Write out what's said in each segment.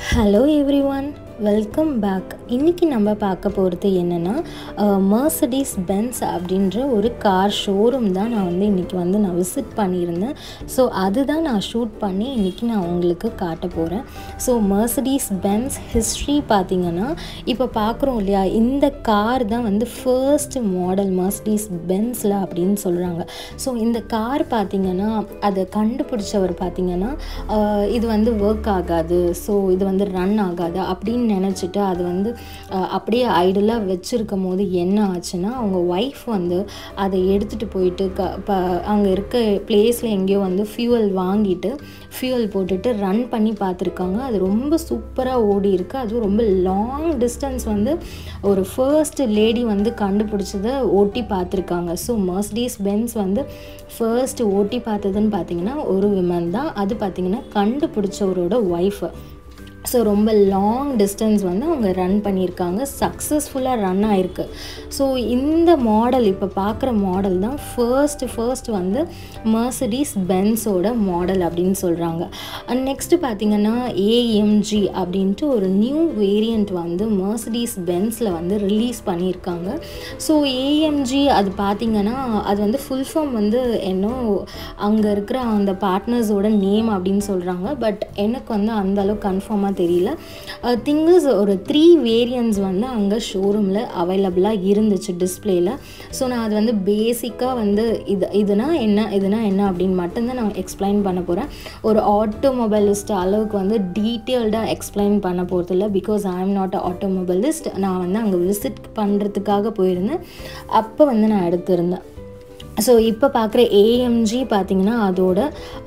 hello everyone welcome back இன்றைக்கி நம்ம பார்க்க போகிறது என்னென்னா மர்சடிஸ் பென்ஸ் அப்படின்ற ஒரு கார் ஷோரூம் தான் நான் வந்து இன்றைக்கி வந்து நான் விசிட் பண்ணியிருந்தேன் ஸோ அதுதான் நான் ஷூட் பண்ணி இன்றைக்கி நான் உங்களுக்கு காட்ட போகிறேன் ஸோ மர்சடிஸ் பென்ஸ் ஹிஸ்ட்ரி பார்த்திங்கன்னா இப்போ பார்க்குறோம் இல்லையா இந்த கார் தான் வந்து ஃபர்ஸ்ட் மாடல் மர்சடிஸ் பென்ஸில் அப்படின்னு சொல்கிறாங்க ஸோ இந்த கார் பார்த்திங்கன்னா அதை கண்டுபிடிச்சவர் பார்த்திங்கன்னா ஆஹ் இது வந்து ஒர்க் ஆகாது ஸோ இது வந்து ரன் ஆகாது அப்படின்னு நினச்சிட்டு அது வந்து ஆஹ் அப்படியே ஐடலாக வச்சுருக்கும் போது என்ன ஆச்சுன்னா அவங்க ஒய்ஃப் வந்து அதை எடுத்துகிட்டு போயிட்டு க ப அங்கே இருக்க பிளேஸில் எங்கேயோ வந்து ஃபியூவல் வாங்கிட்டு ஃபியூவல் போட்டுட்டு ரன் பண்ணி பார்த்துருக்காங்க அது ரொம்ப சூப்பராக ஓடி இருக்கு அதுவும் ரொம்ப லாங் டிஸ்டன்ஸ் வந்து ஒரு ஃபர்ஸ்ட் லேடி வந்து கண்டுபிடிச்சதை ஓட்டி பார்த்துருக்காங்க ஸோ மர்ஸ்டீஸ் பென்ஸ் வந்து ஃபர்ஸ்ட் ஓட்டி பார்த்ததுன்னு பார்த்தீங்கன்னா ஒரு விமன் தான் அது பார்த்தீங்கன்னா கண்டுபிடிச்சவரோட ஒய்ஃபு ஸோ ரொம்ப லாங் டிஸ்டன்ஸ் வந்து அவங்க ரன் பண்ணியிருக்காங்க சக்ஸஸ்ஃபுல்லாக ரன் ஆயிருக்கு ஸோ இந்த மாடல் இப்போ பார்க்குற மாடல் தான் ஃபர்ஸ்ட் ஃபர்ஸ்ட் வந்து மர்சடிஸ் பென்ஸோட மாடல் அப்படின்னு சொல்கிறாங்க அண்ட் நெக்ஸ்ட்டு பார்த்தீங்கன்னா ஏஎம்ஜி அப்படின்ட்டு ஒரு நியூ வேரியண்ட் வந்து மர்சடிஸ் பென்ஸில் வந்து ரிலீஸ் பண்ணியிருக்காங்க ஸோ ஏஎம்ஜி அது பார்த்தீங்கன்னா அது வந்து ஃபுல் ஃபார்ம் வந்து என்ன அங்கே இருக்கிற அந்த பார்ட்னர்ஸோட நேம் அப்படின்னு சொல்கிறாங்க பட் எனக்கு வந்து அந்த அளவுக்கு கன்ஃபார்மாக தெரியல திங்கஸ் ஒரு த்ரீ வேரியன்ஸ் வந்து அங்கே ஷோரூமில் அவைலபிளாக இருந்துச்சு டிஸ்பிளேயில் ஸோ நான் அது வந்து பேசிக்காக வந்து இது இதுனா என்ன இதுனா என்ன அப்படின்னு மட்டும்தான் நான் எக்ஸ்பிளைன் பண்ண போகிறேன் ஒரு ஆட்டோமொபைலிஸ்ட் அளவுக்கு வந்து டீட்டெயில்டாக எக்ஸ்பிளைன் பண்ண போகிறதில்ல because I am not a automobilist நான் வந்து அங்கே விசிட் பண்ணுறதுக்காக போயிருந்தேன் அப்போ வந்து நான் எடுத்திருந்தேன் ஸோ இப்போ பார்க்குற ஏஎம்ஜி பார்த்திங்கன்னா அதோட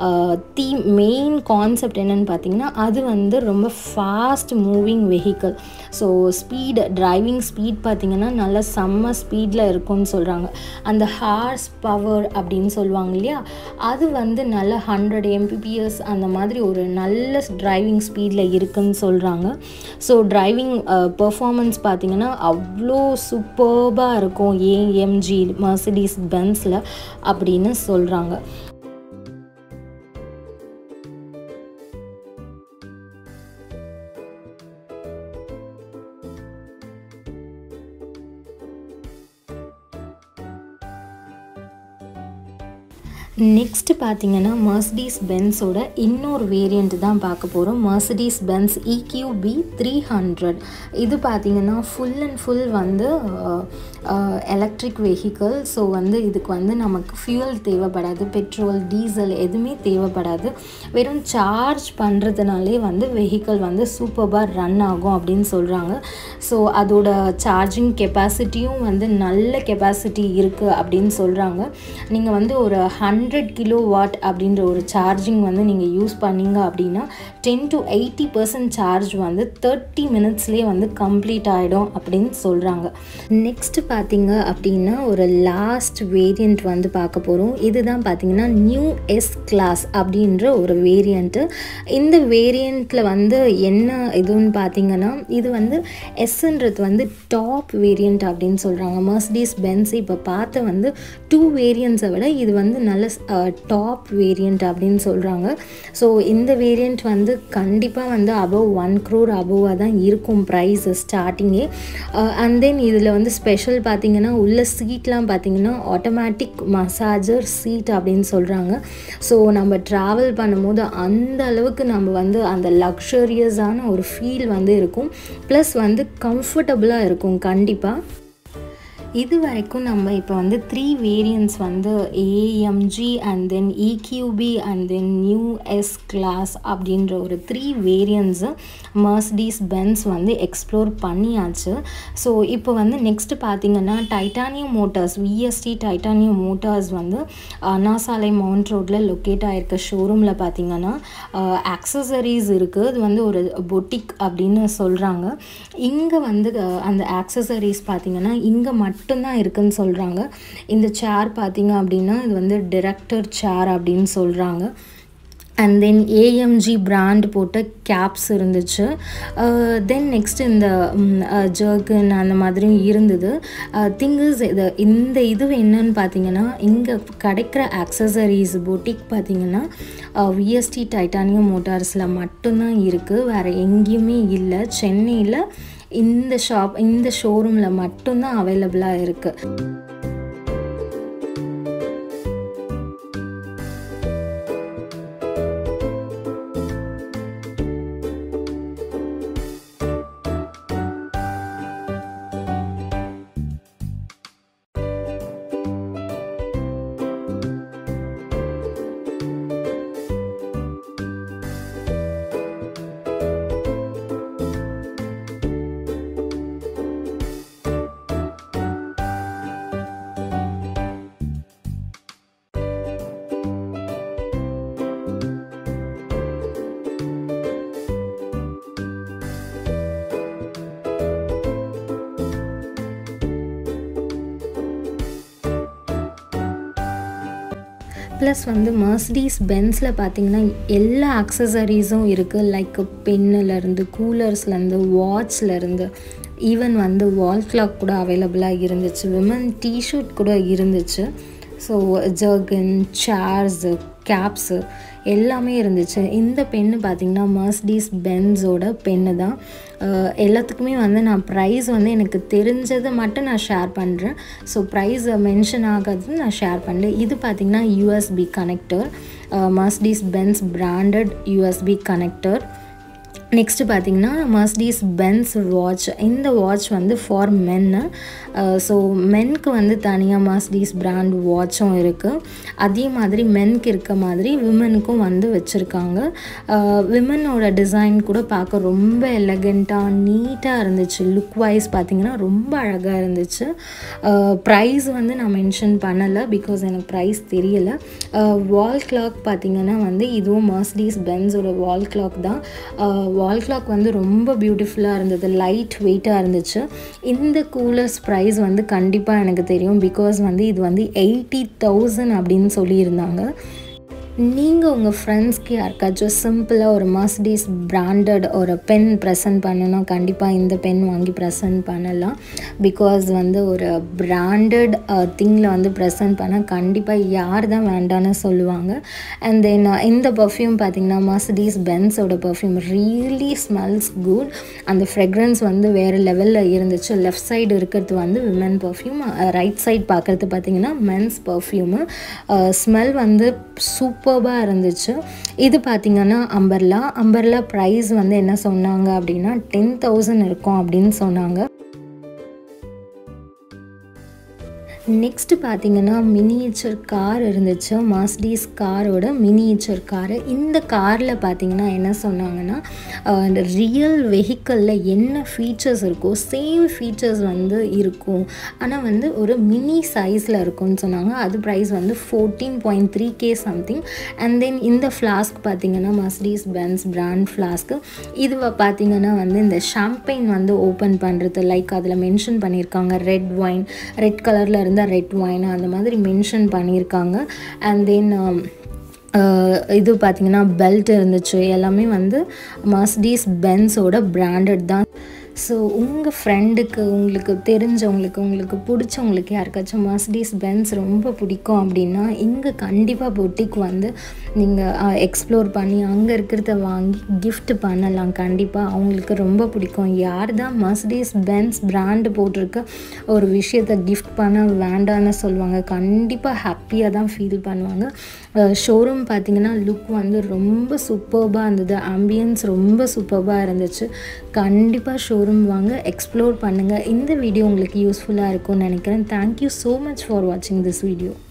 தி மெயின் கான்செப்ட் என்னென்னு பார்த்தீங்கன்னா அது வந்து ரொம்ப fast moving vehicle so speed driving speed பார்த்திங்கன்னா நல்ல செம்ம ஸ்பீடில் இருக்கும்னு சொல்கிறாங்க அந்த ஹார்ஸ் பவர் அப்படின்னு சொல்லுவாங்க இல்லையா அது வந்து நல்ல ஹண்ட்ரட் எம்பிபிஎஸ் அந்த மாதிரி ஒரு நல்ல டிரைவிங் ஸ்பீடில் இருக்குன்னு சொல்கிறாங்க ஸோ டிரைவிங் பெர்ஃபார்மன்ஸ் பார்த்திங்கன்னா அவ்வளோ சூப்பர்பாக இருக்கும் ஏஎம்ஜி மர்சிடிஸ் பென்ஸில் அப்படின்னு சொல்கிறாங்க நெக்ஸ்ட் பார்த்தீங்கன்னா மர்சடிஸ் பென்ஸோட இன்னொரு வேரியண்ட் தான் பார்க்க போகிறோம் Mercedes Benz EQB three hundred இது பார்த்தீங்கன்னா ஃபுல் அண்ட் ஃபுல் வந்து எலக்ட்ரிக் வெஹிக்கிள் ஸோ வந்து இதுக்கு வந்து நமக்கு ஃபியூல் தேவைப்படாது பெட்ரோல் டீசல் எதுவுமே தேவைப்படாது வெறும் சார்ஜ் பண்ணுறதுனாலே வந்து வெஹிக்கிள் வந்து சூப்பராக ரன் ஆகும் அப்படின்னு சொல்கிறாங்க ஸோ அதோட சார்ஜிங் கெப்பாசிட்டியும் வந்து நல்ல கெப்பாசிட்டி இருக்குது அப்படின்னு சொல்கிறாங்க நீங்கள் வந்து ஒரு ஹண்ட்ரட் கிலோ வாட் அப்படின்ற ஒரு சார்ஜிங் வந்து நீங்கள் யூஸ் பண்ணீங்க அப்படின்னா ten to eighty percent charge வந்து தேர்ட்டி மினிட்ஸ்லேயே வந்து கம்ப்ளீட் ஆகிடும் அப்படின்னு சொல்கிறாங்க நெக்ஸ்ட் பார்த்தீங்க அப்படின்னா ஒரு லாஸ்ட் வேரியண்ட் வந்து பார்க்க போகிறோம் இதுதான் பார்த்தீங்கன்னா நியூ எஸ் கிளாஸ் அப்படின்ற ஒரு வேரியண்ட்டு இந்த வேரியண்ட்டில் வந்து என்ன இதுன்னு பார்த்தீங்கன்னா இது வந்து எஸ்ன்றது வந்து டாப் வேரியண்ட் அப்படின்னு சொல்கிறாங்க மர்சடிஸ் பென்ஸ் இப்போ பார்த்த வந்து டூ வேரியண்ட்ஸை விட இது வந்து நல்ல டாப் வேரியண்ட் அப்படின்னு சொல்கிறாங்க ஸோ இந்த வேரியண்ட் வந்து கண்டிப்பாக வந்து அபவ் ஒன் க்ரோர் அபோவாக தான் இருக்கும் ப்ரைஸ் ஸ்டார்டிங்கே அண்ட் தென் இதில் வந்து ஸ்பெஷல் பார்த்திங்கன்னா உள்ள சீட்லாம் பார்த்திங்கன்னா ஆட்டோமேட்டிக் மசாஜர் சீட் அப்படின்னு சொல்கிறாங்க ஸோ நம்ம ட்ராவல் பண்ணும்போது அந்த அளவுக்கு நம்ம வந்து அந்த லக்ஸரியஸான ஒரு ஃபீல் வந்து இருக்கும் ப்ளஸ் வந்து கம்ஃபர்டபுளாக இருக்கும் கண்டிப்பாக இது வரைக்கும் நம்ம இப்போ வந்து த்ரீ வேரியன்ட்ஸ் வந்து AMG and then EQB and then new S class அப்படின்ற ஒரு த்ரீ வேரியன்ட்ஸு மர்ஸ்டீஸ் பென்ஸ் வந்து எக்ஸ்ப்ளோர் பண்ணியாச்சு ஸோ இப்போ வந்து நெக்ஸ்ட்டு பார்த்தீங்கன்னா Titanium Motors VST Titanium Motors வந்து அண்ணாசாலை மவுண்ட் ரோட்டில் லொக்கேட் ஆகிருக்க ஷோரூமில் பார்த்தீங்கன்னா ஆக்சசரிஸ் இருக்குது அது வந்து ஒரு பொட்டிக் அப்படின்னு சொல்கிறாங்க இங்கே வந்து அந்த ஆக்சசரிஸ் பார்த்திங்கன்னா இங்கே மட்டும் மட்டும்தான் இருக்குன்னு சொல்கிறாங்க இந்த சேர் பார்த்தீங்க அப்படின்னா இது வந்து டிரெக்டர் சேர் அப்படின்னு சொல்கிறாங்க அண்ட் தென் ஏஎம்ஜி பிராண்ட் போட்ட கேப்ஸ் இருந்துச்சு தென் நெக்ஸ்ட் இந்த ஜர்கன் அந்த மாதிரியும் இருந்தது திங்கஸ் இது இந்த இது என்னன்னு பார்த்தீங்கன்னா இங்கே கிடைக்கிற ஆக்சசரிஸ் பொட்டிக் பார்த்தீங்கன்னா விஎஸ்டி டைட்டானியம் மோட்டார்ஸில் மட்டும்தான் இருக்குது வேறு எங்கேயுமே இல்லை சென்னையில் இந்த ஷாப் இந்த ஷோரூமில் மட்டும்தான் அவைலபிளாக இருக்குது ப்ளஸ் வந்து மர்சிடிஸ் பென்ஸில் பார்த்தீங்கன்னா எல்லா அக்சசரிஸும் இருக்குது லைக் பென்னுலேருந்து கூலர்ஸ்லேருந்து வாட்ச்லேருந்து ஈவன் வந்து வால் கிளாக் கூட அவைலபிளாக இருந்துச்சு விமன் டிஷர்ட் கூட இருந்துச்சு ஸோ ஜர்கன் சேர்ஸு கேப்ஸு எல்லாமே இருந்துச்சு இந்த பென்னு பார்த்திங்கன்னா மர்சிடிஸ் பென்ஸோட பென்னு தான் எல்லாத்துக்குமே வந்து நான் ப்ரைஸ் வந்து எனக்கு தெரிஞ்சதை மட்டும் நான் ஷேர் பண்ணுறேன் ஸோ ப்ரைஸ் மென்ஷன் ஆகாது நான் ஷேர் பண்ணுறேன் இது பார்த்திங்கன்னா USB connector Mercedes Benz branded USB connector next பார்த்தீங்கன்னா மர்சிடிஸ் பென்ஸ் வாட்ச் இந்த வாட்ச் வந்து ஃபார் மென்னு ஸோ மென்க்கு வந்து தனியாக மர்சிடிஸ் பிராண்ட் வாட்சும் இருக்குது அதே மாதிரி மென்க்கு இருக்க மாதிரி விமனுக்கும் வந்து வச்சுருக்காங்க விமனோட டிசைன் கூட பார்க்க ரொம்ப எலகண்ட்டாக நீட்டாக இருந்துச்சு லுக் வைஸ் பார்த்திங்கன்னா ரொம்ப அழகாக இருந்துச்சு ப்ரைஸ் வந்து நான் மென்ஷன் பண்ணலை பிகாஸ் எனக்கு ப்ரைஸ் தெரியலை வால் கிளாக் பார்த்திங்கன்னா வந்து இதுவும் மர்சிடிஸ் பென்ஸோட வால் கிளாக் தான் வால் கிளாக் வந்து ரொம்ப பியூட்டிஃபுல்லாக இருந்தது லைட் வெயிட்டாக இருந்துச்சு இந்த கூலர்ஸ் ப்ரைஸ் வந்து கண்டிப்பாக எனக்கு தெரியும் பிகாஸ் வந்து இது வந்து எயிட்டி தௌசண்ட் அப்படின்னு சொல்லியிருந்தாங்க நீங்கள் உங்கள் ஃப்ரெண்ட்ஸ்க்கு யாருக்காச்சும் சிம்பிளாக ஒரு மர்சிடிஸ் பிராண்டட் ஒரு பென் ப்ரெசன்ட் பண்ணணும் கண்டிப்பாக இந்த பென் வாங்கி ப்ரெசன்ட் பண்ணலாம் பிகாஸ் வந்து ஒரு பிராண்டட் திங்கில் வந்து ப்ரெசன்ட் பண்ணால் கண்டிப்பாக யார் தான் வேண்டான்னு சொல்லுவாங்க அண்ட் தென் இந்த பர்ஃப்யூம் பார்த்திங்கன்னா மர்சிடிஸ் பென்ஸோட பர்ஃப்யூம் ரியலி ஸ்மெல்ஸ் குட் அந்த ஃப்ரெக்ரன்ஸ் வந்து வேறு லெவலில் இருந்துச்சு லெஃப்ட் சைடு இருக்கிறது வந்து விமன் பர்ஃப்யூம் ரைட் சைட் பார்க்குறது பார்த்திங்கன்னா மென்ஸ் பர்ஃப்யூமு ஸ்மெல் வந்து சூப்பர் சூப்பர்பாக இருந்துச்சு இது பார்த்திங்கன்னா அம்பர்லா அம்பர்லா ப்ரைஸ் வந்து என்ன சொன்னாங்க அப்படின்னா டென் தௌசண்ட் இருக்கும் அப்படின்னு சொன்னாங்க நெக்ஸ்ட்டு பார்த்தீங்கன்னா மினியேச்சர் கார் இருந்துச்சு மாஸ்டீஸ் காரோட மினியேச்சர் காரு இந்த காரில் பார்த்தீங்கன்னா என்ன சொன்னாங்கன்னா இந்த ரியல் வெஹிக்கிளில் என்ன ஃபீச்சர்ஸ் இருக்கோ சேம் ஃபீச்சர்ஸ் வந்து இருக்கும் ஆனால் வந்து ஒரு மினி சைஸில் இருக்கும்னு சொன்னாங்க அது ப்ரைஸ் வந்து fourteen point three K something and then இந்த ஃப்ளாஸ்க் பார்த்தீங்கன்னா மஸ்டீஸ் பென்ஸ் பிராண்ட் ஃப்ளாஸ்க்கு இது பார்த்தீங்கன்னா வந்து இந்த ஷாம்பெயின் வந்து ஓப்பன் பண்ணுறது லைக் அதில் மென்ஷன் பண்ணியிருக்காங்க ரெட் ஒயின் ரெட் கலரில் இருந்த ரெட் ஒயின் அந்த மாதிரி மென்ஷன் பண்ணியிருக்காங்க அண்ட் தென் இது பார்த்திங்கன்னா பெல்ட் இருந்துச்சு எல்லாமே வந்து மர்சிடிஸ் பென்ஸோட பிராண்டட் தான் ஸோ உங்கள் ஃப்ரெண்டுக்கு உங்களுக்கு தெரிஞ்சவங்களுக்கு உங்களுக்கு பிடிச்சவங்களுக்கு யாருக்காச்சும் மர்சிடிஸ் பென்ஸ் ரொம்ப பிடிக்கும் அப்படின்னா இங்கே கண்டிப்பாக பொட்டிக் வந்து நீங்கள் எக்ஸ்ப்ளோர் பண்ணி அங்கே இருக்கிறத வாங்கி கிஃப்ட் பண்ணலாம் கண்டிப்பாக அவங்களுக்கு ரொம்ப பிடிக்கும் யார் தான் மர்சிடிஸ் பென்ஸ் பிராண்டு போட்டிருக்க ஒரு விஷயத்தை கிஃப்ட் பண்ண வேண்டான்னு சொல்லுவாங்க கண்டிப்பாக ஹாப்பியாக தான் ஃபீல் பண்ணுவாங்க ஷோரூம் பார்த்திங்கன்னா லுக் வந்து ரொம்ப சூப்பர்பாக இருந்தது ஆம்பியன்ஸ் ரொம்ப சூப்பர்பாக இருந்துச்சு கண்டிப்பாக ஷோரூம் வாங்க எக்ஸ்ப்ளோர் பண்ணுங்கள் இந்த வீடியோ உங்களுக்கு யூஸ்ஃபுல்லாக இருக்கும்னு நினைக்கிறேன் தேங்க்யூ ஸோ மச் ஃபார் வாட்சிங் திஸ் வீடியோ